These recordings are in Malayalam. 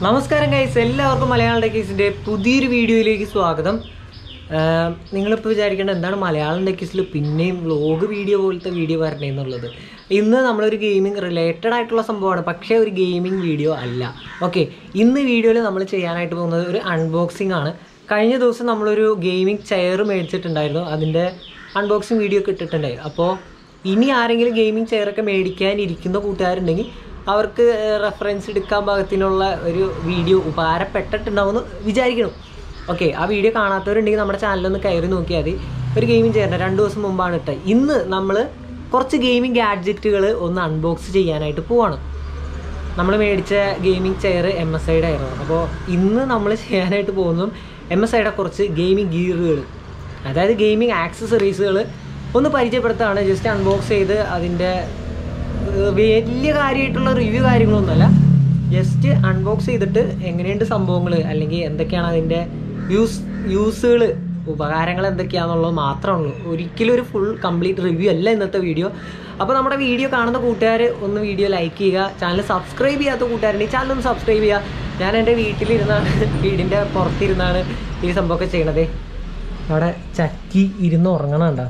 നമസ്കാരം ഗൈസ് എല്ലാവർക്കും മലയാളം ടെക്കീസിൻ്റെ പുതിയൊരു വീഡിയോയിലേക്ക് സ്വാഗതം ആഹ് നിങ്ങളിപ്പോൾ വിചാരിക്കേണ്ട എന്താണ് മലയാളം ടെക്കീസിൽ പിന്നെയും വ്ലോഗ് വീഡിയോ പോലത്തെ വീഡിയോ വരണേ എന്നുള്ളത് ഇന്ന് നമ്മളൊരു ഗെയിമിംഗ് റിലേറ്റഡ് ആയിട്ടുള്ള സംഭവമാണ് പക്ഷേ ഒരു ഗെയിമിംഗ് വീഡിയോ അല്ല ഓക്കെ ഇന്ന് വീഡിയോയിൽ നമ്മൾ ചെയ്യാനായിട്ട് പോകുന്നത് ഒരു അൺബോക്സിംഗ് ആണ് കഴിഞ്ഞ ദിവസം നമ്മളൊരു ഗെയിമിംഗ് ചെയർ മേടിച്ചിട്ടുണ്ടായിരുന്നു അതിൻ്റെ അൺബോക്സിംഗ് വീഡിയോ ഒക്കെ ഇട്ടിട്ടുണ്ടായി അപ്പോൾ ഇനി ആരെങ്കിലും ഗെയിമിംഗ് ചെയറൊക്കെ മേടിക്കാനിരിക്കുന്ന കൂട്ടുകാരുണ്ടെങ്കിൽ അവർക്ക് റെഫറൻസ് എടുക്കാൻ പാകത്തിനുള്ള ഒരു വീഡിയോ ഉപകാരപ്പെട്ടിട്ടുണ്ടാവുമെന്ന് വിചാരിക്കണം ഓക്കെ ആ വീഡിയോ കാണാത്തവരുണ്ടെങ്കിൽ നമ്മുടെ ചാനലൊന്ന് കയറി നോക്കിയാൽ മതി ഒരു ഗെയിമിംഗ് ചെയറിൻ്റെ രണ്ട് ദിവസം മുമ്പാണ് ഇട്ടത് ഇന്ന് നമ്മൾ കുറച്ച് ഗെയിമിംഗ് ഗാഡ്ജറ്റുകൾ ഒന്ന് അൺബോക്സ് ചെയ്യാനായിട്ട് പോവാണ് നമ്മൾ മേടിച്ച ഗെയിമിംഗ് ചെയർ എം എസ് ഐയുടെ ആയിരുന്നു അപ്പോൾ ഇന്ന് നമ്മൾ ചെയ്യാനായിട്ട് പോകുന്നതും എം എസ് ഐയുടെ കുറച്ച് ഗെയിമിംഗ് ഗിയറുകൾ അതായത് ഗെയിമിംഗ് ആക്സസറീസുകൾ ഒന്ന് പരിചയപ്പെടുത്താണ് ജസ്റ്റ് അൺബോക്സ് ചെയ്ത് അതിൻ്റെ ഏഹ്, വലിയ കാര്യമായിട്ടുള്ള റിവ്യൂ കാര്യങ്ങളൊന്നുമല്ല ജസ്റ്റ് അൺബോക്സ് ചെയ്തിട്ട് എങ്ങനെയുണ്ട് സംഭവങ്ങൾ അല്ലെങ്കിൽ എന്തൊക്കെയാണ് അതിൻ്റെ യൂസ് യൂസുകൾ ഉപകാരങ്ങൾ എന്തൊക്കെയാണെന്നുള്ളത് മാത്രമേ ഉള്ളൂ ഒരിക്കലും ഒരു ഫുൾ കംപ്ലീറ്റ് റിവ്യൂ അല്ല ഇന്നത്തെ വീഡിയോ അപ്പോൾ നമ്മുടെ വീഡിയോ കാണുന്ന കൂട്ടുകാർ ഒന്ന് വീഡിയോ ലൈക്ക് ചെയ്യുക ചാനൽ സബ്സ്ക്രൈബ് ചെയ്യാത്ത കൂട്ടുകാരുണ്ടെങ്കിൽ ചാനൽ ഒന്ന് സബ്സ്ക്രൈബ് ചെയ്യുക ഞാൻ എൻ്റെ വീട്ടിലിരുന്നാണ് വീടിൻ്റെ പുറത്തിരുന്നാണ് ഈ സംഭവമൊക്കെ ചെയ്യണത് അവിടെ ചക്കി ഇരുന്ന് ഉറങ്ങണണ്ട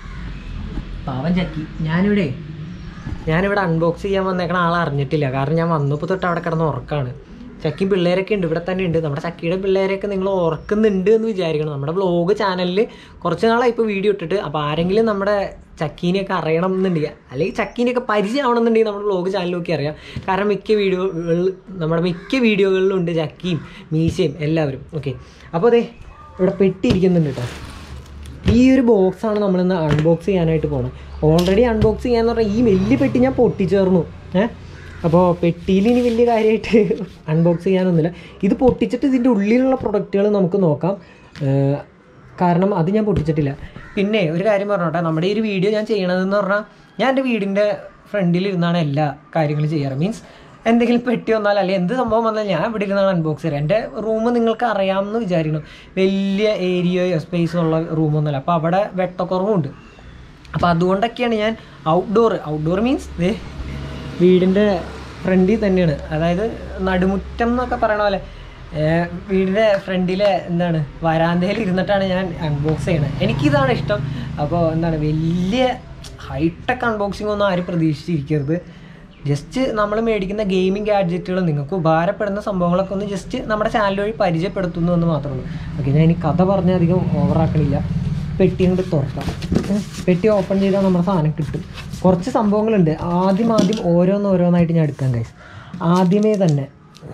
പാവൻ ചക്കി ഞാനിവിടെ ഞാനിവിടെ അൺബോക്സ് ചെയ്യാൻ വന്നേക്കണ ആൾ അറിഞ്ഞിട്ടില്ല കാരണം ഞാൻ വന്നപ്പോൾ തൊട്ട് അവിടെ കിടന്ന് ഉറക്കാണ് ചക്കിയും പിള്ളേരൊക്കെ ഉണ്ട് ഇവിടെ തന്നെ ഉണ്ട് നമ്മുടെ ചക്കിയുടെ പിള്ളേരെയൊക്കെ നിങ്ങൾ ഓർക്കുന്നുണ്ട് എന്ന് വിചാരിക്കണം നമ്മുടെ വ്ളോഗ് ചാനലിൽ കുറച്ച് നാളായി ഇപ്പോൾ വീഡിയോ ഇട്ടിട്ട് അപ്പോൾ ആരെങ്കിലും നമ്മുടെ ചക്കീനെയൊക്കെ അറിയണം എന്നുണ്ടെങ്കിൽ അല്ലെങ്കിൽ ചക്കീനെയൊക്കെ പരിചയമാവണമെന്നുണ്ടെങ്കിൽ നമ്മുടെ വ്ളോഗ് ചാനലിലൊക്കെ അറിയാം കാരണം മിക്ക വീഡിയോകളിൽ നമ്മുടെ മിക്ക വീഡിയോകളിലും ഉണ്ട് ചക്കിയും മീശയും എല്ലാവരും ഓക്കെ അപ്പോൾ അതെ ഇവിടെ പെട്ടി ഇരിക്കുന്നുണ്ട് കേട്ടോ ഈ ഒരു ബോക്സാണ് നമ്മളിന്ന് അൺബോക്സ് ചെയ്യാനായിട്ട് പോകുന്നത് ഓൾറെഡി അൺബോക്സ് ചെയ്യാന്ന് പറഞ്ഞാൽ ഈ വലിയ പെട്ടി ഞാൻ പൊട്ടിച്ചേർന്നു ഏഹ് അപ്പോൾ പെട്ടിയിൽ ഇനി വലിയ കാര്യമായിട്ട് അൺബോക്സ് ചെയ്യാനൊന്നുമില്ല ഇത് പൊട്ടിച്ചിട്ട് ഇതിൻ്റെ ഉള്ളിലുള്ള പ്രൊഡക്റ്റുകൾ നമുക്ക് നോക്കാം ഏഹ് കാരണം അത് ഞാൻ പൊട്ടിച്ചിട്ടില്ല പിന്നെ ഒരു കാര്യം പറഞ്ഞോട്ടെ നമ്മുടെ ഈ ഒരു വീഡിയോ ഞാൻ ചെയ്യണതെന്ന് പറഞ്ഞാൽ ഞാൻ എൻ്റെ വീടിൻ്റെ ഫ്രണ്ടിലിരുന്നാണ് എല്ലാ കാര്യങ്ങളും ചെയ്യാറ് മീൻസ് എന്തെങ്കിലും പെട്ടി വന്നാൽ അല്ലെങ്കിൽ എന്ത് സംഭവം വന്നാൽ ഞാൻ ഇവിടെ ഇരുന്നാണ് അൺബോക്സ് ചെയ്യുക എൻ്റെ റൂം നിങ്ങൾക്ക് അറിയാമെന്ന് വിചാരിക്കുന്നു വലിയ ഏരിയയോ സ്പേസോ ഉള്ള റൂമൊന്നുമല്ല അപ്പോൾ അവിടെ വെട്ടക്കുറവുണ്ട് അപ്പോൾ അതുകൊണ്ടൊക്കെയാണ് ഞാൻ ഔട്ട്ഡോർ ഔട്ട്ഡോർ മീൻസ് വീടിൻ്റെ ഫ്രണ്ടിൽ തന്നെയാണ് അതായത് നടുമുറ്റം എന്നൊക്കെ പറയണ പോലെ ഏർ വീടിൻ്റെ ഫ്രണ്ടിലെ എന്താണ് വരാന്തയിൽ ഇരുന്നിട്ടാണ് ഞാൻ അൺബോക്സ് ചെയ്യണത് എനിക്കിതാണ് ഇഷ്ടം അപ്പോൾ എന്താണ് വലിയ ഹൈടെക് അൺബോക്സിംഗ് ഒന്നും ആരും പ്രതീക്ഷിച്ചിരിക്കരുത് ജസ്റ്റ് നമ്മൾ മേടിക്കുന്ന ഗെയിമിംഗ് ഗാഡ്ജറ്റുകൾ നിങ്ങൾക്ക് ഉപകാരപ്പെടുന്ന സംഭവങ്ങളൊക്കെ ഒന്ന് ജസ്റ്റ് നമ്മുടെ ചാനൽ വഴി പരിചയപ്പെടുത്തുന്നു എന്ന് മാത്രമേ ഉള്ളൂ ഓക്കെ ഞാൻ ഇനി കഥ പറഞ്ഞ് അധികം ഓവറാക്കണില്ല പെട്ടി കൊണ്ട് തുറക്കാം ഉം. പെട്ടി ഓപ്പൺ ചെയ്താൽ നമ്മുടെ സാധനം കിട്ടും കുറച്ച് സംഭവങ്ങളുണ്ട് ആദ്യം ആദ്യം ഓരോന്ന് ഓരോന്നായിട്ട് ഞാൻ എടുക്കാം ഗൈസ് ആദ്യമേ തന്നെ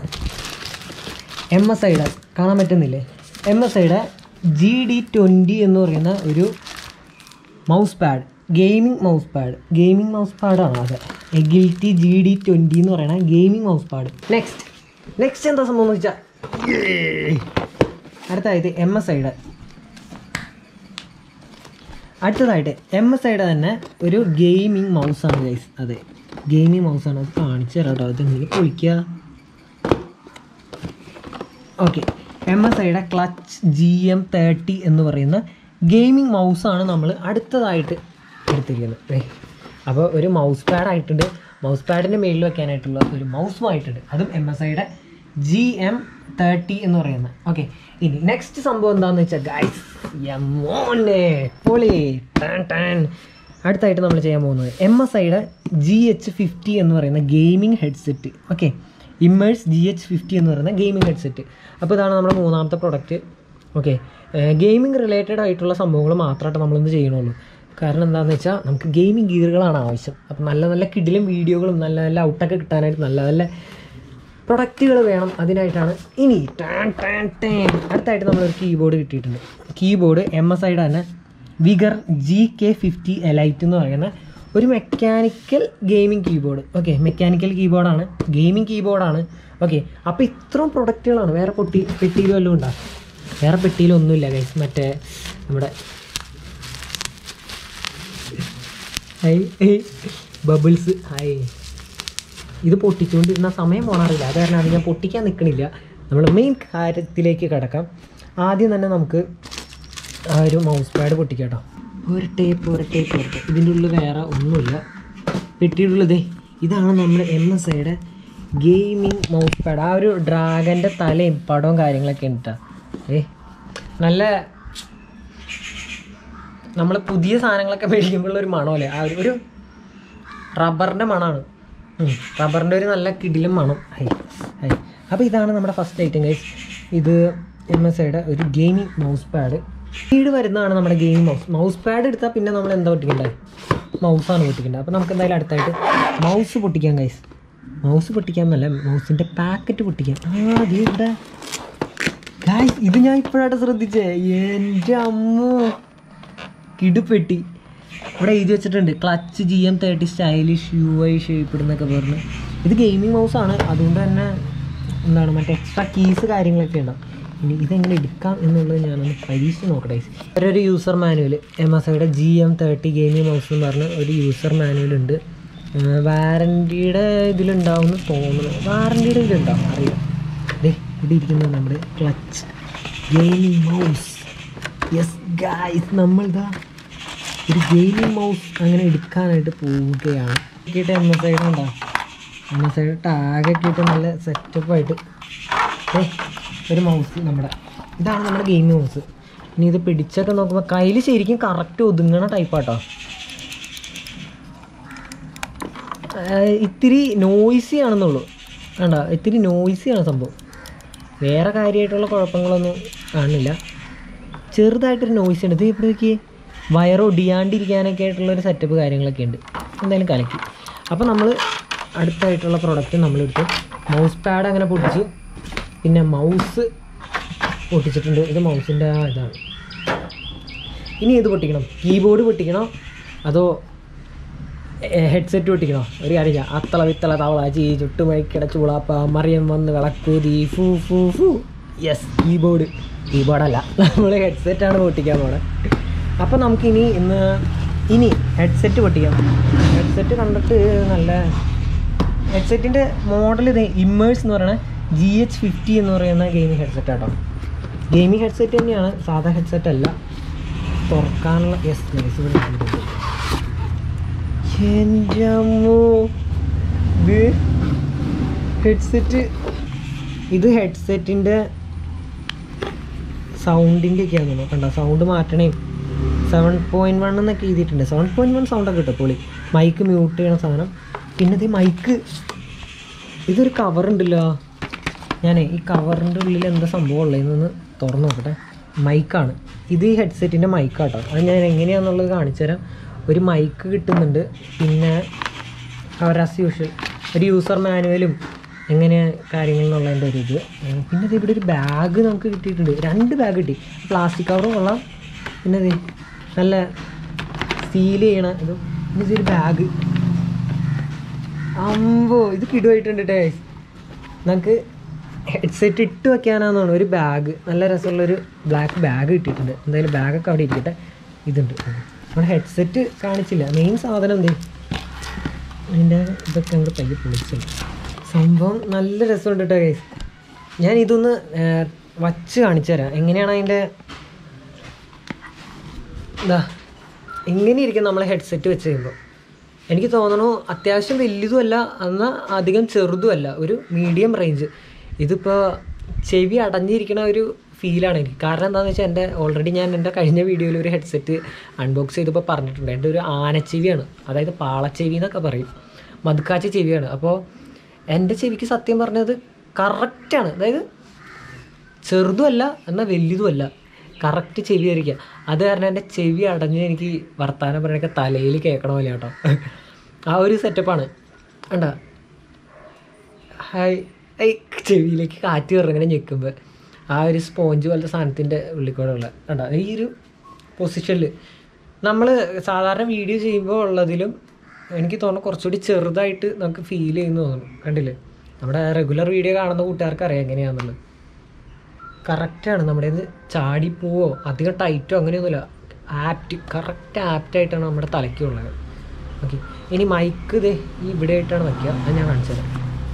എം എസ് ഐയുടെ കാണാൻ പറ്റുന്നില്ലേ എം എസ് ഐയുടെ ജി ഡി ട്വൻറ്റി എന്ന് പറയുന്ന ഒരു mouse pad gaming mouse pad gaming mouse പാഡാണ് അത് എഗിൽറ്റി ജി ഡി ട്വൻറ്റി എന്ന് പറയുന്ന gaming mouse pad next next എന്താ സംഭവം എന്ന് വെച്ചാൽ അടുത്തായിട്ട് എം എസ് ഐയുടെ അടുത്തതായിട്ട് എം എസ് ഐയുടെ തന്നെ ഒരു ഗെയിമിംഗ് മൗസാണ് ഗൈസ് അതെ ഗെയിമിംഗ് മൗസാണ് അത് കാണിച്ചു തരാം കേട്ടോ അതെങ്ങനെ പൊളിക്കുക ഓക്കെ എം എസ് ഐയുടെ ക്ലച്ച് ജി എം തേർട്ടി എന്ന് പറയുന്ന ഗെയിമിംഗ് മൗസാണ് നമ്മൾ അടുത്തതായിട്ട് എടുത്തിരിക്കുന്നത് ഏ, അപ്പോൾ ഒരു മൗസ് പാഡ് ആയിട്ടുണ്ട് മൗസ് പാഡിൻ്റെ മേളിൽ വെക്കാനായിട്ടുള്ള ഒരു മൗസും ആയിട്ടുണ്ട് അതും എം എസ് ഐയുടെ ജി എം തേർട്ടി എന്ന് പറയുന്നത് ഓക്കെ ഇനി നെക്സ്റ്റ് സംഭവം എന്താണെന്ന് വെച്ചാൽ ഗൈസ് യമോനെ പൊളി ടാൻ ടാൻ അടുത്തായിട്ട് നമ്മൾ ചെയ്യാൻ പോകുന്നത് എം എസ് ഐയുടെ ജി എച്ച് ഫിഫ്റ്റി എന്ന് പറയുന്ന gaming headset okay immerse G H fifty എന്ന് പറയുന്ന ഗെയിമിംഗ് ഹെഡ്സെറ്റ് അപ്പോൾ ഇതാണ് നമ്മുടെ മൂന്നാമത്തെ പ്രൊഡക്റ്റ് ഓക്കെ ഗെയിമിംഗ് റിലേറ്റഡ് ആയിട്ടുള്ള സംഭവങ്ങൾ മാത്രമായിട്ട് നമ്മളിന്ന് ചെയ്യണുള്ളൂ കാരണം എന്താണെന്ന് വെച്ചാൽ നമുക്ക് ഗെയിമിംഗ് ഗിയറുകളാണ് ആവശ്യം അപ്പം നല്ല നല്ല കിടിലും വീഡിയോകളും നല്ല നല്ല ഔട്ടൊക്കെ കിട്ടാനായിട്ട് നല്ല നല്ല പ്രൊഡക്റ്റുകൾ വേണം അതിനായിട്ടാണ് ഇനി ടാൻ ടാൻ ടാൻ അടുത്തായിട്ട് നമ്മളൊരു കീബോർഡ് കിട്ടിയിട്ടുണ്ട് കീബോർഡ് എം എസ് ഐയുടെ തന്നെ vigor G K fifty elite എന്ന് പറയുന്ന ഒരു mechanical gaming keyboard okay mechanical കീബോർഡാണ് ഗെയിമിംഗ് കീബോർഡാണ് ഓക്കെ അപ്പോൾ ഇത്രയും പ്രൊഡക്റ്റുകളാണ് വേറെ പൊട്ടി പെട്ടിയിലും വല്ലതും ഉണ്ടോ വേറെ പെട്ടിയിലൊന്നുമില്ല ഗൈസ് മറ്റേ നമ്മുടെ ഹൈ ബബിൾസ് ഹൈ ഇത് പൊട്ടിച്ചുകൊണ്ടിരുന്ന സമയം പോണറില്ല അത് കാരണമാണ് ഞാൻ പൊട്ടിക്കാൻ നിൽക്കണില്ല നമ്മൾ മെയിൻ കാര്യത്തിലേക്ക് കിടക്കാം ആദ്യം തന്നെ നമുക്ക് ആ ഒരു മൗസ് പാഡ് പൊട്ടിക്കാം കേട്ടോ ഒരു ടേപ്പ് ഒരു ടേപ്പ് ഒരു ഇതിൻ്റെ ഉള്ളിൽ വേറെ ഒന്നുമില്ല പെട്ടിയുടെ ഉള്ളിൽ ദേ ഇതാണ് നമ്മുടെ എം എസ് ഐയുടെ ഗെയിമിംഗ് മൗസ് പാഡ് ആ ഒരു ഡ്രാഗൻ്റെ തലയും പടവും കാര്യങ്ങളൊക്കെ ഉണ്ട് കേട്ടോ ഏ നല്ല നമ്മൾ പുതിയ സാധനങ്ങളൊക്കെ മേടിക്കുമ്പോഴുള്ള ഒരു മണമല്ലേ ആ ഒരു- ഒരു റബ്ബറിൻ്റെ മണമാണ് റബ്ബറിൻ്റെ ഒരു നല്ല കിടിലും മണം ഹൈ ഹൈ അപ്പോൾ ഇതാണ് നമ്മുടെ ഫസ്റ്റ് ഐറ്റം ഗൈസ് ഇത് എം എസ് ഐയുടെ ഒരു ഗെയിമിംഗ് മൗസ് പാഡ് സ്പീഡ് വരുന്നതാണ് നമ്മുടെ ഗെയിമിംഗ് മൗസ് മൗസ് പാഡ് എടുത്താൽ പിന്നെ നമ്മൾ എന്താ പൊട്ടിക്കണ്ടേ മൗസാണ് പൊട്ടിക്കേണ്ടത് അപ്പോൾ നമുക്ക് എന്തായാലും അടുത്തായിട്ട് മൗസ് പൊട്ടിക്കാം ഗൈസ് മൗസ് പൊട്ടിക്കാൻ എന്നല്ല മൗസിൻ്റെ പാക്കറ്റ് പൊട്ടിക്കാം ആ അത് ഇവിടെ ഗൈസ് ഇത് ഞാൻ ഇപ്പോഴായിട്ട് ശ്രദ്ധിച്ചേ എൻ്റെ അമ്മോ കിടുപ്പെട്ടി ഇവിടെ എഴുതി വെച്ചിട്ടുണ്ട് clutch G M thirty stylish U I shape എന്നൊക്കെ പറഞ്ഞ് ഇത് ഗെയിമിംഗ് മൗസ് ആണ് അതുകൊണ്ട് തന്നെ എന്താണ് മറ്റേ എക്സ്ട്രാ കീസ് കാര്യങ്ങളൊക്കെ ഉണ്ടാവും ഇനി ഇതെങ്ങനെ എടുക്കാം എന്നുള്ളത് ഞാനൊന്ന് പരീക്ഷിച്ച് നോക്കട്ടെ ഒരു യൂസർ മാനുവൽ എം എസ് ഐയുടെ G M thirty gaming mouse എന്ന് പറഞ്ഞ ഒരു യൂസർ മാനുവൽ ഉണ്ട് വാറൻറ്റിയുടെ ഇതിലുണ്ടാവുമെന്ന് തോന്നുന്നു വാറൻറ്റിയുടെ ഇതിലുണ്ടാവും അറിയാം ദേ ഇവിടെ ഇരിക്കുന്നത് നമ്മുടെ clutch gaming mouse yes guys നമ്മളിതാ ഒരു ഗെയിമിംഗ് മൗസ് അങ്ങനെ എടുക്കാനായിട്ട് പോവുകയാണ് കേട്ട് എം എസ് ഐഡ് ഉണ്ടോ എം എസ് ഐഡ് ടാഗൊക്കെ ഇട്ട് നല്ല സെറ്റപ്പായിട്ട് ഏ ഒരു മൗസ് നമ്മുടെ ഇതാണ് നമ്മുടെ ഗെയിമിംഗ് മൗസ് ഇനി ഇത് പിടിച്ചൊക്കെ നോക്കുമ്പോൾ കയ്യിൽ ശരിക്കും കറക്റ്റ് ഒതുങ്ങണ ടൈപ്പാട്ടോ ഇത്തിരി നോയ്സി ആണെന്നുള്ളൂ വേണ്ട ഇത്തിരി നോയ്സിയാണ് സംഭവം വേറെ കാര്യമായിട്ടുള്ള കുഴപ്പങ്ങളൊന്നും കാണില്ല ചെറുതായിട്ടൊരു നോയ്സ് ഉണ്ട് ഇത് ഇവിടെ നോക്കിയേ വയർ ഒടിയാണ്ടിരിക്കാനൊക്കെ ആയിട്ടുള്ളൊരു സെറ്റപ്പ് കാര്യങ്ങളൊക്കെ ഉണ്ട് എന്തായാലും കലക്കി അപ്പോൾ നമ്മൾ അടുത്തായിട്ടുള്ള പ്രൊഡക്റ്റ് നമ്മളെടുത്തു മൗസ് പാഡ് അങ്ങനെ പൊട്ടിച്ചു പിന്നെ മൗസ് പൊട്ടിച്ചിട്ടുണ്ട് ഇത് മൗസിൻ്റെ ആ ഇതാണ് ഇനി ഏത് പൊട്ടിക്കണം കീബോർഡ് പൊട്ടിക്കണോ അതോ ഹെഡ്സെറ്റ് പൊട്ടിക്കണോ ഒരു കാര്യം ചെയ്യാം അത്തള വിത്തള തവള ചീ ചുട്ടുമൈക്കിട ചൂളാപ്പ മറിയം വന്ന് വിളക്കൂതി ഫു ഫു ഫു യെസ് കീബോർഡ് കീബോർഡല്ല നമ്മൾ ഹെഡ്സെറ്റാണ് പൊട്ടിക്കാൻ പോണത് അപ്പോൾ നമുക്കിനി ഇന്ന് ഇനി ഹെഡ്സെറ്റ് പൊട്ടിക്കാം ഹെഡ്സെറ്റ് കണ്ടിട്ട് നല്ല ഹെഡ്സെറ്റിൻ്റെ മോഡൽ ഇത് ഇമ്മേഴ്സ് എന്ന് പറയുന്നത് ജി എച്ച് ഫിഫ്റ്റി എന്ന് പറയുന്ന ഗെയിമിംഗ് ഹെഡ്സെറ്റ് ആട്ടോ ഗെയിമിംഗ് ഹെഡ്സെറ്റ് തന്നെയാണ് സാധാ ഹെഡ്സെറ്റ് അല്ല തുറക്കാനുള്ള യെസ് ഗൈസ് ഇവിടെ ഇട്ടിട്ടുണ്ട്. എൻ്റെ അമ്മോ ഇത് ഹെഡ്സെറ്റ് ഇത് ഹെഡ്സെറ്റിൻ്റെ സൗണ്ടിൻ്റെ ഒക്കെയാണ് തോന്നുന്നു കണ്ടോ സൗണ്ട് മാറ്റണേ സെവൻ പോയിൻറ്റ് വൺ എന്നൊക്കെ എഴുതിയിട്ടുണ്ട് സെവൻ പോയിൻറ്റ് വൺ സൗണ്ടൊക്കെ കിട്ടും പൊളി മൈക്ക് മ്യൂട്ട് ചെയ്യണ സാധനം പിന്നെ ഇത് മൈക്ക് ഇതൊരു കവർ ഉണ്ടല്ലോ ഞാനേ ഈ കവറിൻ്റെ ഉള്ളിൽ എന്താ സംഭവം ഉള്ളതെന്നൊന്ന് തുറന്നു നോക്കട്ടെ മൈക്കാണ് ഇത് ഈ ഹെഡ്സെറ്റിൻ്റെ മൈക്കാട്ടോ അത് ഞാൻ എങ്ങനെയാണെന്നുള്ളത് കാണിച്ചു തരാം ഒരു മൈക്ക് കിട്ടുന്നുണ്ട് പിന്നെ അവർ ആസ് യൂഷ്വൽ ഒരു യൂസർ മാനുവലും എങ്ങനെ കാര്യങ്ങൾ എന്നുള്ളതിൻ്റെ ഒരു ഇത് ഏഹ് പിന്നെ ഇത് ഇവിടെ ഒരു ബാഗ് നമുക്ക് കിട്ടിയിട്ടുണ്ട് രണ്ട് ബാഗ് കിട്ടി പ്ലാസ്റ്റിക് കവറും കൊള്ളാം പിന്നെ ഇത് നല്ല സീൽ ചെയ്യണ ഇത് പിന്നെ ഇതൊരു ബാഗ് അമ്പോ ഇത് കിടുവായിട്ടുണ്ട് ടേ നമുക്ക് ഹെഡ്സെറ്റ് ഇട്ട് വെക്കാനാണെന്നാണ് ഒരു ബാഗ് നല്ല രസമുള്ളൊരു ബ്ലാക്ക് ബാഗ് കിട്ടിയിട്ടുണ്ട് എന്തായാലും ബാഗൊക്കെ അവിടെ ഇരിക്കട്ടെ ഇതുണ്ട് നമ്മുടെ ഹെഡ്സെറ്റ് കാണിച്ചില്ല മെയിൻ സാധനം എന്തേ അതിൻ്റെ ഇതൊക്കെ അങ്ങോട്ട് പയ്യെ പൊളിച്ചുണ്ട് സംഭവം നല്ല രസമുണ്ട് കേട്ടോ ഗൈസ് ഞാൻ ഇതൊന്ന് ഏർ, വച്ച് കാണിച്ചു തരാം എങ്ങനെയാണ് അതിൻ്റെ ഇതാ ഇങ്ങനെ ഇരിക്കും നമ്മൾ ഹെഡ്സെറ്റ് വെച്ച് കഴിയുമ്പോൾ എനിക്ക് തോന്നണു അത്യാവശ്യം വലിയതുമല്ല എന്നാൽ അധികം ചെറുതുമല്ല ഒരു മീഡിയം റേഞ്ച് ഇതിപ്പോൾ ചെവി അടഞ്ഞിരിക്കണ ഒരു ഫീലാണ് എനിക്ക് കാരണം എന്താണെന്ന് വെച്ചാൽ എൻ്റെ ഓൾറെഡി ഞാൻ എൻ്റെ കഴിഞ്ഞ വീഡിയോയിൽ ഒരു ഹെഡ്സെറ്റ് അൺബോക്സ് ചെയ്തപ്പോൾ പറഞ്ഞിട്ടുണ്ട് എൻ്റെ ഒരു ആനച്ചെവിയാണ് അതായത് പാളച്ചെവി എന്നൊക്കെ പറയും മതുക്കാച്ച ചെവിയാണ് അപ്പോൾ എൻ്റെ ചെവിക്ക് സത്യം പറഞ്ഞത് കറക്റ്റാണ് അതായത് ചെറുതുമല്ല എന്നാൽ വലിയതുമല്ല കറക്റ്റ് ചെവി ആയിരിക്കുക അത് കാരണം എൻ്റെ ചെവി അടഞ്ഞ് എനിക്ക് വർത്താനം പറയണൊക്കെ തലയിൽ കേൾക്കണ പോലെ കേട്ടോ ആ ഒരു സെറ്റപ്പാണ് കണ്ട ഹായ് ഐ ചെവിയിലേക്ക് കാറ്റ് കയറും ഇങ്ങനെ ഞെക്കുമ്പോൾ ആ ഒരു സ്പോഞ്ച് പോലത്തെ സാധനത്തിൻ്റെ ഉള്ളിൽ കൂടെ ഉള്ള കണ്ട ഈ ഒരു പൊസിഷനിൽ നമ്മൾ സാധാരണ വീഡിയോ ചെയ്യുമ്പോൾ ഉള്ളതിലും എനിക്ക് തോന്നുന്നു കുറച്ചുകൂടി ചെറുതായിട്ട് നമുക്ക് ഫീൽ ചെയ്യുന്നു തോന്നുന്നു കണ്ടില്ലേ നമ്മുടെ റെഗുലർ വീഡിയോ കാണുന്ന കൂട്ടുകാർക്ക് അറിയാം എങ്ങനെയാണെന്നുള്ളത് കറക്റ്റാണ് നമ്മുടെ ഇത് ചാടിപ്പോവോ അധികം ടൈറ്റോ അങ്ങനെയൊന്നുമില്ല ആപ്റ്റ് കറക്റ്റ് ആപ്റ്റായിട്ടാണ് നമ്മുടെ തലയ്ക്കുള്ളത് ഓക്കെ ഇനി മൈക്ക് ഇത് ഈ ഇവിടെ ആയിട്ടാണ് വയ്ക്കുക അത് ഞാൻ കാണിച്ചു തരാം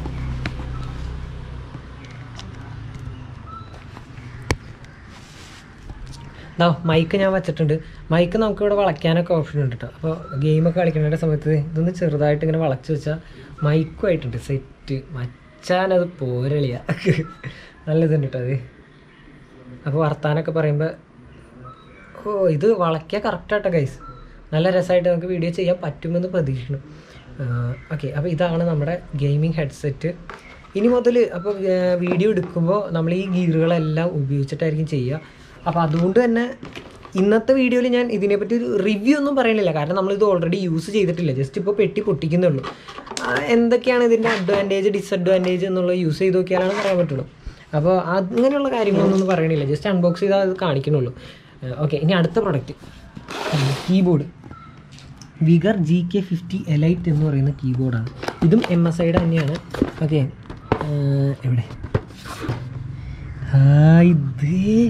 ദാ മൈക്ക് ഞാൻ വെച്ചിട്ടുണ്ട് മൈക്ക് നമുക്ക് ഇവിടെ വളയ്ക്കാനൊക്കെ ഓപ്ഷൻ ഉണ്ട് കേട്ടോ അപ്പോൾ ഗെയിമൊക്കെ കളിക്കേണ്ട സമയത്ത് ഇതൊന്ന് ചെറുതായിട്ട് ഇങ്ങനെ വളച്ച് വെച്ചാൽ മൈക്കും ആയിട്ടുണ്ട് സെറ്റ് പിടിച്ചാനത് പോരളിയ നല്ല ഇതുണ്ട് കേട്ടോ അത് അപ്പോൾ വർത്താനൊക്കെ പറയുമ്പോൾ ഓ ഇത് വളയ്ക്കാൻ കറക്റ്റാട്ടോ ഗൈസ് നല്ല രസമായിട്ട് നമുക്ക് വീഡിയോ ചെയ്യാൻ പറ്റുമെന്ന് പ്രതീക്ഷിക്കുന്നു ഓക്കെ അപ്പോൾ ഇതാണ് നമ്മുടെ ഗെയിമിംഗ് ഹെഡ്സെറ്റ് ഇനി മുതൽ അപ്പോൾ വീഡിയോ എടുക്കുമ്പോൾ നമ്മൾ ഈ ഗീറുകളെല്ലാം ഉപയോഗിച്ചിട്ടായിരിക്കും ചെയ്യുക അപ്പോൾ അതുകൊണ്ട് തന്നെ ഇന്നത്തെ വീഡിയോയിൽ ഞാൻ ഇതിനെപ്പറ്റി ഒരു റിവ്യൂ ഒന്നും പറയണില്ല കാരണം നമ്മളിത് ഓൾറെഡി യൂസ് ചെയ്തിട്ടില്ല ജസ്റ്റ് ഇപ്പോൾ പെട്ടി പൊട്ടിക്കുന്നേ ഉള്ളൂ ആ, എന്തൊക്കെയാണ് ഇതിൻ്റെ അഡ്വാൻറ്റേജ് ഡിസഡ്വാൻറ്റേജ് എന്നുള്ളത് യൂസ് ചെയ്ത് നോക്കിയാലാണ് പറയാൻ പറ്റുള്ളൂ അപ്പോൾ അങ്ങനെയുള്ള കാര്യങ്ങളൊന്നും ഒന്നും പറയണില്ല ജസ്റ്റ് അൺബോക്സ് ചെയ്താൽ അത് കാണിക്കണുള്ളൂ ഓക്കെ ഇനി അടുത്ത product keyboard Vigor G K fifty elite എന്ന് പറയുന്ന കീബോർഡാണ് ഇതും എം എസ് ഐയുടെ തന്നെയാണ് ഓക്കെ എവിടെ ആ, ഇത്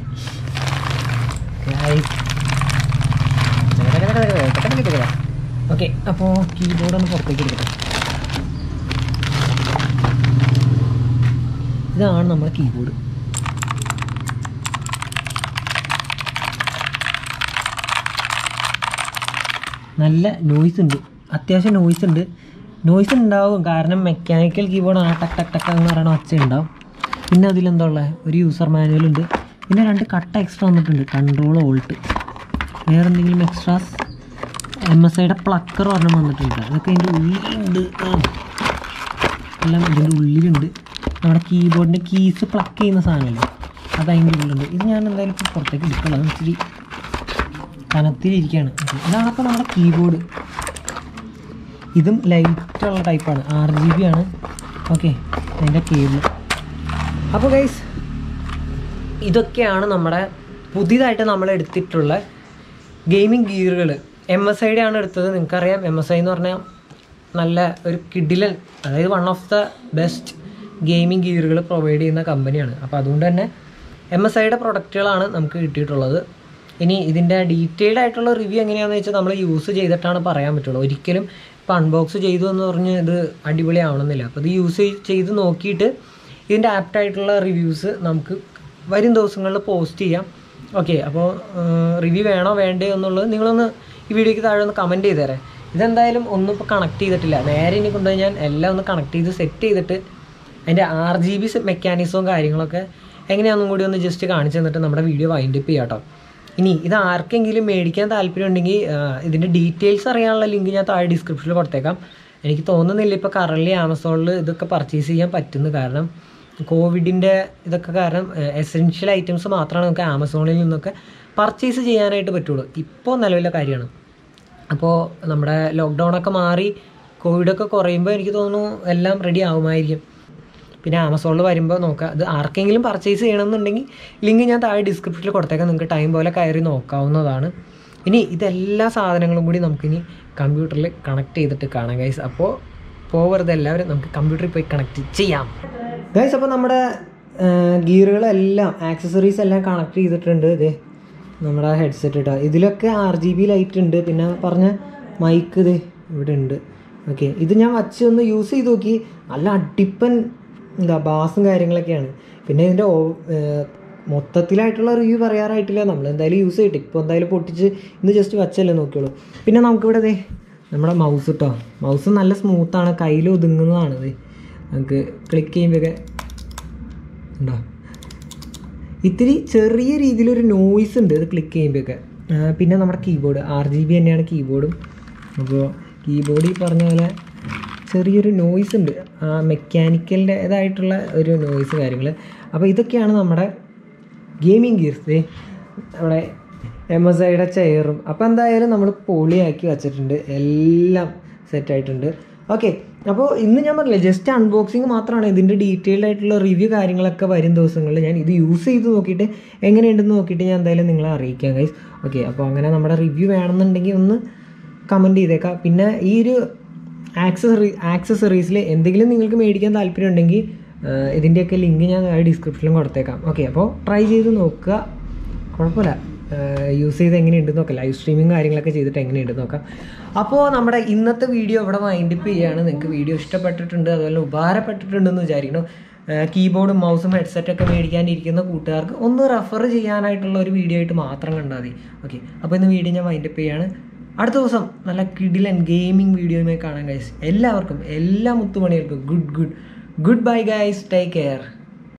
ഓക്കെ അപ്പോൾ കീബോർഡ് ഒന്ന് പുറത്തേക്ക് എടുക്കട്ടെ ഇതാണ് നമ്മുടെ കീബോർഡ് നല്ല നോയ്സ് ഉണ്ട് അത്യാവശ്യം നോയ്സ് ഉണ്ട് നോയ്സ് ഉണ്ടാവും കാരണം മെക്കാനിക്കൽ കീബോർഡ് ആ ടക്ക് ടക്ക് ടക്ക് എന്ന് പറയുന്ന ഒച്ച ഉണ്ടാവും പിന്നെ അതിലെന്താ ഉള്ളത് ഒരു യൂസർ മാനുവൽ ഉണ്ട് പിന്നെ രണ്ട് കട്ട എക്സ്ട്രാ വന്നിട്ടുണ്ട് കൺട്രോൾ ഓൾട്ട് വേറെ എന്തെങ്കിലും എക്സ്ട്രാസ് എം എസ് ഐയുടെ പ്ലക്കർ ഒരെണ്ണം വന്നിട്ടുണ്ട് അതൊക്കെ അതിൻ്റെ ഉള്ളിലുണ്ട് ആ. എല്ലാം ഇതിൻ്റെ ഉള്ളിലുണ്ട് നമ്മുടെ കീബോർഡിൻ്റെ കീസ് പ്ലക്ക് ചെയ്യുന്ന സാധനമല്ലേ അത് അതിൻ്റെ ഉള്ളിലുണ്ട് ഇത് ഞാൻ എന്തായാലും ഇപ്പോൾ പുറത്തേക്ക് എടുക്കണം അത് ഇച്ചിരി കനത്തിലിരിക്കുകയാണ് ഇതാണ് അപ്പോൾ നമ്മുടെ കീബോർഡ് ഇതും ലൈറ്റുള്ള ടൈപ്പാണ് ആർ ജി ബി ആണ് ഓക്കെ അതിൻ്റെ കേബിൾ അപ്പോൾ ഗൈസ് ഇതൊക്കെയാണ് നമ്മുടെ പുതിയതായിട്ട് നമ്മൾ എടുത്തിട്ടുള്ള ഗെയിമിംഗ് ഗിയറുകൾ എം എസ് ഐയുടെ ആണ് എടുത്തത് നിങ്ങൾക്കറിയാം എം എസ് ഐ എന്ന് പറഞ്ഞാൽ നല്ല ഒരു കിഡിലൻ അതായത് one of the best gaming ഗിയറുകൾ പ്രൊവൈഡ് ചെയ്യുന്ന കമ്പനിയാണ് അപ്പോൾ അതുകൊണ്ട് തന്നെ എം എസ് ഐയുടെ പ്രൊഡക്റ്റുകളാണ് നമുക്ക് കിട്ടിയിട്ടുള്ളത് ഇനി ഇതിൻ്റെ ഡീറ്റെയിൽഡ് ആയിട്ടുള്ള റിവ്യൂ എങ്ങനെയാണെന്ന് വെച്ചാൽ നമ്മൾ യൂസ് ചെയ്തിട്ടാണ് പറയാൻ പറ്റുള്ളൂ ഒരിക്കലും ഇപ്പോൾ അൺബോക്സ് ചെയ്തു എന്ന് പറഞ്ഞ് ഇത് അടിപൊളിയാവണമെന്നില്ല അപ്പോൾ ഇത് യൂസ് ചെയ്ത് നോക്കിയിട്ട് ഇതിൻ്റെ ആപ്റ്റായിട്ടുള്ള റിവ്യൂസ് നമുക്ക് വരും ദിവസങ്ങളിൽ പോസ്റ്റ് ചെയ്യാം ഓക്കെ അപ്പോൾ റിവ്യൂ വേണോ വേണ്ടയോ എന്നുള്ളത് നിങ്ങളൊന്ന് ഈ വീഡിയോയ്ക്ക് താഴെ ഒന്ന് കമൻറ്റ് ചെയ്ത് തരാം ഇതെന്തായാലും ഒന്നും ഇപ്പോൾ കണക്ട് ചെയ്തിട്ടില്ല നേരെ ഇനി കൊണ്ടുപോയി ഞാൻ എല്ലാം ഒന്ന് കണക്ട് ചെയ്ത് സെറ്റ് ചെയ്തിട്ട് അതിൻ്റെ ആർ ജി ബി മെക്കാനിസവും കാര്യങ്ങളൊക്കെ എങ്ങനെയാണെന്നും കൂടി ഒന്ന് ജസ്റ്റ് കാണിച്ചു തന്നിട്ട് നമ്മുടെ വീഡിയോ വൈൻഡ് അപ്പ് ചെയ്യാം കേട്ടോ ഇനി ഇത് ആർക്കെങ്കിലും മേടിക്കാൻ താല്പര്യം ഉണ്ടെങ്കിൽ ഇതിൻ്റെ ഡീറ്റെയിൽസ് അറിയാനുള്ള ലിങ്ക് ഞാൻ താഴെ ഡിസ്ക്രിപ്ഷനിൽ കൊടുത്തേക്കാം എനിക്ക് തോന്നുന്നില്ല ഇപ്പോൾ കറൻലി ആമസോണിൽ ഇതൊക്കെ പർച്ചേസ് ചെയ്യാൻ പറ്റുന്നു കാരണം കോവിഡിൻ്റെ ഇതൊക്കെ കാരണം എസെൻഷ്യൽ ഐറ്റംസ് മാത്രമാണ് നമുക്ക് ആമസോണിൽ നിന്നൊക്കെ പർച്ചേസ് ചെയ്യാനായിട്ട് പറ്റുള്ളൂ ഇപ്പോൾ നിലവിലെ കാര്യമാണ് അപ്പോൾ നമ്മുടെ ലോക്ക്ഡൗണൊക്കെ മാറി കോവിഡൊക്കെ കുറയുമ്പോൾ എനിക്ക് തോന്നുന്നു എല്ലാം റെഡി ആവുമായിരിക്കും പിന്നെ ആമസോണിൽ വരുമ്പോൾ നോക്കാം ഇത് ആർക്കെങ്കിലും പർച്ചേസ് ചെയ്യണമെന്നുണ്ടെങ്കിൽ ലിങ്ക് ഞാൻ താഴെ ഡിസ്ക്രിപ്ഷനിൽ കൊടുത്തേക്കാം നിങ്ങൾക്ക് ടൈം പോലെ കയറി നോക്കാവുന്നതാണ് ഇനി ഇതെല്ലാ സാധനങ്ങളും കൂടി നമുക്കിനി കമ്പ്യൂട്ടറിൽ കണക്ട് ചെയ്തിട്ട് കാണാം ഗൈസ് അപ്പോൾ പോവരുത് എല്ലാവരും നമുക്ക് കമ്പ്യൂട്ടറിൽ പോയി കണക്ട് ചെയ്യാം ഗൈസ് അപ്പോൾ നമ്മുടെ ഗിയറുകളെല്ലാം ആക്സസറീസ് എല്ലാം കണക്ട് ചെയ്തിട്ടുണ്ട് ഇതേ നമ്മുടെ ഹെഡ്സെറ്റ് ഇട്ടാ ഇതിലൊക്കെ ആർ ജി ബി ലൈറ്റ് ഉണ്ട് പിന്നെ പറഞ്ഞ മൈക്ക് ഇത് ഇവിടെ ഉണ്ട് ഓക്കെ ഇത് ഞാൻ വച്ച് ഒന്ന് യൂസ് ചെയ്ത് നോക്കി നല്ല അടിപ്പൻ എന്താ ബാസും കാര്യങ്ങളൊക്കെയാണ് പിന്നെ ഇതിൻ്റെ ഓ- ഏർ മൊത്തത്തിലായിട്ടുള്ള റിവ്യൂ പറയാറായിട്ടില്ല നമ്മൾ എന്തായാലും യൂസ് ചെയ്തിട്ട് ഇപ്പോൾ എന്തായാലും പൊട്ടിച്ച് ഇന്ന് ജസ്റ്റ് വച്ചല്ലേ നോക്കിയോളൂ പിന്നെ നമുക്കിവിടെ ദേ നമ്മുടെ മൗസ് കേട്ടോ മൗസ് നല്ല സ്മൂത്താണ് കയ്യിൽ ഒതുങ്ങുന്നതാണ് ഇത് നമുക്ക് ക്ലിക്ക് ചെയ്യുമ്പോഴൊക്കെ ഉണ്ടോ ഇത്തിരി ചെറിയ രീതിയിലൊരു നോയ്സ് ഉണ്ട് ഇത് ക്ലിക്ക് ചെയ്യുമ്പോഴൊക്കെ ആ, പിന്നെ നമ്മുടെ കീബോർഡ് ആർ ജി ബി തന്നെയാണ് കീബോർഡും അപ്പോൾ കീബോർഡ് ഈ പറഞ്ഞ പോലെ ചെറിയൊരു നോയ്സ് ഉണ്ട് ആ മെക്കാനിക്കലിൻ്റെ ഇതായിട്ടുള്ള ഒരു നോയ്സ് കാര്യങ്ങൾ അപ്പോൾ ഇതൊക്കെയാണ് നമ്മുടെ ഗെയിമിംഗ് ഗിയർസ് നമ്മുടെ എം എസ് ഐയുടെ ചെയറും അപ്പോൾ എന്തായാലും നമ്മൾ പൊളിയാക്കി വെച്ചിട്ടുണ്ട് എല്ലാം സെറ്റായിട്ടുണ്ട് ഓക്കെ അപ്പോൾ ഇന്ന് ഞാൻ പറഞ്ഞില്ലേ ജസ്റ്റ് അൺബോക്സിങ് മാത്രമാണ് ഇതിൻ്റെ ഡീറ്റെയിൽഡ് ആയിട്ടുള്ള റിവ്യൂ കാര്യങ്ങളൊക്കെ വരും ദിവസങ്ങളിൽ ഞാൻ ഇത് യൂസ് ചെയ്ത് നോക്കിയിട്ട് എങ്ങനെയുണ്ടെന്ന് നോക്കിയിട്ട് ഞാൻ എന്തായാലും നിങ്ങളെ അറിയിക്കാം ഗൈസ് ഓക്കെ അപ്പോൾ അങ്ങനെ നമ്മുടെ റിവ്യൂ വേണമെന്നുണ്ടെങ്കിൽ ഒന്ന് കമൻറ്റ് ചെയ്തേക്കാം പിന്നെ ഈ ഒരു ആക്സസറി ആക്സസറീസിൽ എന്തെങ്കിലും നിങ്ങൾക്ക് മേടിക്കാൻ താല്പര്യം ഉണ്ടെങ്കിൽ ഇതിൻ്റെയൊക്കെ ലിങ്ക് ഞാൻ ഡിസ്ക്രിപ്ഷനിലും കൊടുത്തേക്കാം ഓക്കെ അപ്പോൾ ട്രൈ ചെയ്ത് നോക്കുക കുഴപ്പമില്ല യൂസ് ചെയ്ത് എങ്ങനെയുണ്ടെന്ന് നോക്കാം ലൈവ് സ്ട്രീമിങ് കാര്യങ്ങളൊക്കെ ചെയ്തിട്ട് എങ്ങനെയുണ്ടെന്ന് നോക്കാം അപ്പോൾ നമ്മുടെ ഇന്നത്തെ വീഡിയോ ഇവിടെ വൈൻഡപ്പ് ചെയ്യുകയാണ് നിങ്ങൾക്ക് വീഡിയോ ഇഷ്ടപ്പെട്ടിട്ടുണ്ട് അതുപോലെ ഉപകാരപ്പെട്ടിട്ടുണ്ടെന്ന് വിചാരിക്കുന്നു കീബോർഡും മൗസും ഹെഡ്സെറ്റൊക്കെ മേടിക്കാനിരിക്കുന്ന കൂട്ടുകാർക്ക് ഒന്ന് റെഫർ ചെയ്യാനായിട്ടുള്ള ഒരു വീഡിയോ ആയിട്ട് മാത്രം കണ്ടാൽ മതി ഓക്കെ അപ്പോൾ ഇന്ന് വീഡിയോ ഞാൻ വൈൻഡപ്പ് ചെയ്യാണ് അടുത്ത ദിവസം നല്ല കിഡിലൻ ഗെയിമിംഗ് വീഡിയോയുമായി കാണാൻ കഴിച്ചു എല്ലാവർക്കും എല്ലാ മുത്തുമണികൾക്കും good good good bye guys take care